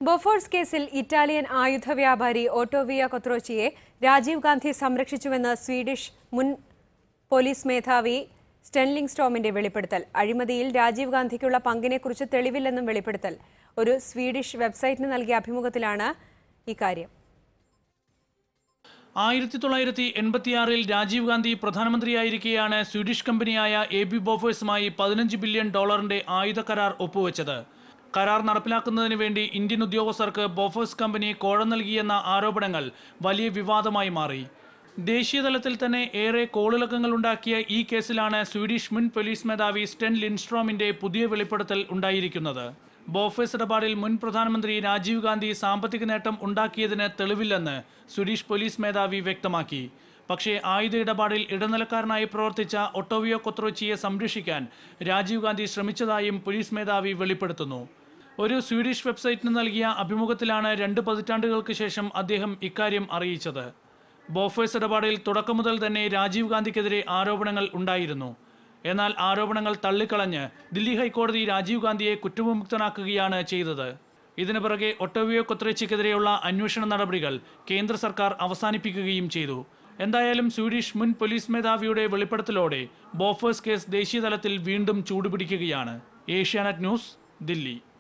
Bofors കേസിൽ Italian ആയുധ വ്യാപാരി ഓട്ടോവിയ കൊത്രോച്ചിയെ രാജീവ് ഗാന്ധി സംരക്ഷിച്ചുവെന്ന് സ്വീഡിഷ് മുൻ പോലീസ് മേധാവി സ്റ്റെൻലിംഗ് സ്റ്റോമിന്റെ വെളിപ്പെടുത്തൽ അഴിമതിയിൽ രാജീവ് ഗാന്ധിക്കുള്ള പങ്കിനെക്കുറിച്ച് തെളിവില്ലെന്നും വെളിപ്പെടുത്തൽ ഒരു സ്വീഡിഷ് വെബ്സൈറ്റിന് നൽകിയ അഭിമുഖത്തിലാണ് ഇക്കാര്യം ആയിരത്തി തൊള്ളായിരത്തി എൺപത്തിയാറിൽ രാജീവ് ഗാന്ധി പ്രധാനമന്ത്രിയായിരിക്കെയാണ് സ്വീഡിഷ് കമ്പനിയായ എ ബി ബോഫേഴ്സുമായി പതിനഞ്ച് ബില്യൺ ഡോളറിന്റെ ആയുധ കരാർ ഒപ്പുവെച്ചത് കരാർ നടപ്പിലാക്കുന്നതിന് വേണ്ടി ഇന്ത്യൻ ഉദ്യോഗസ്ഥർക്ക് ബോഫേഴ്സ് കമ്പനി കോഴ നൽകിയെന്ന ആരോപണങ്ങൾ വലിയ വിവാദമായി മാറി ദേശീയതലത്തിൽ തന്നെ ഏറെ കോളിളക്കങ്ങൾ ഉണ്ടാക്കിയ ഈ കേസിലാണ് സ്വീഡിഷ് മുൻ പോലീസ് മേധാവി സ്റ്റെൻ ലിൻസ്ട്രോമിന്റെ പുതിയ വെളിപ്പെടുത്തൽ ഉണ്ടായിരിക്കുന്നത് ബോഫേഴ്സ് ഇടപാടിൽ മുൻ പ്രധാനമന്ത്രി രാജീവ് ഗാന്ധി സാമ്പത്തിക നേട്ടം ഉണ്ടാക്കിയതിന് തെളിവില്ലെന്ന് സ്വീഡിഷ് പോലീസ് മേധാവി വ്യക്തമാക്കി പക്ഷേ ആയുധ ഇടപാടിൽ ഇടനിലക്കാരനായി പ്രവർത്തിച്ച ഒട്ടോവിയോ കൊത്രോച്ചിയെ സംരക്ഷിക്കാൻ രാജീവ് ഗാന്ധി ശ്രമിച്ചതായും പോലീസ് മേധാവി വെളിപ്പെടുത്തുന്നു ഒരു സ്വീഡിഷ് വെബ്സൈറ്റിന് നൽകിയ അഭിമുഖത്തിലാണ് രണ്ട് പതിറ്റാണ്ടുകൾക്ക് ശേഷം അദ്ദേഹം ഇക്കാര്യം അറിയിച്ചത് ബോഫേഴ്സ് ഇടപാടിൽ തുടക്കം മുതൽ തന്നെ രാജീവ് ഗാന്ധിക്കെതിരെ ആരോപണങ്ങൾ ഉണ്ടായിരുന്നു എന്നാൽ ആരോപണങ്ങൾ തള്ളിക്കളഞ്ഞ് ദില്ലി ഹൈക്കോടതി രാജീവ് ഗാന്ധിയെ കുറ്റവിമുക്തനാക്കുകയാണ് ചെയ്തത് ഇതിനു പിറകെ ഒട്ടോവിയോ കൊത്രച്ചിക്കെതിരെയുള്ള അന്വേഷണ നടപടികൾ കേന്ദ്ര സർക്കാർ അവസാനിപ്പിക്കുകയും ചെയ്തു എന്തായാലും സ്വീഡിഷ് മുൻ പോലീസ് മേധാവിയുടെ വെളിപ്പെടുത്തലോടെ ബോഫേഴ്സ് കേസ് ദേശീയതലത്തിൽ വീണ്ടും ചൂടുപിടിക്കുകയാണ് ഏഷ്യാനെറ്റ് ന്യൂസ് ദില്ലി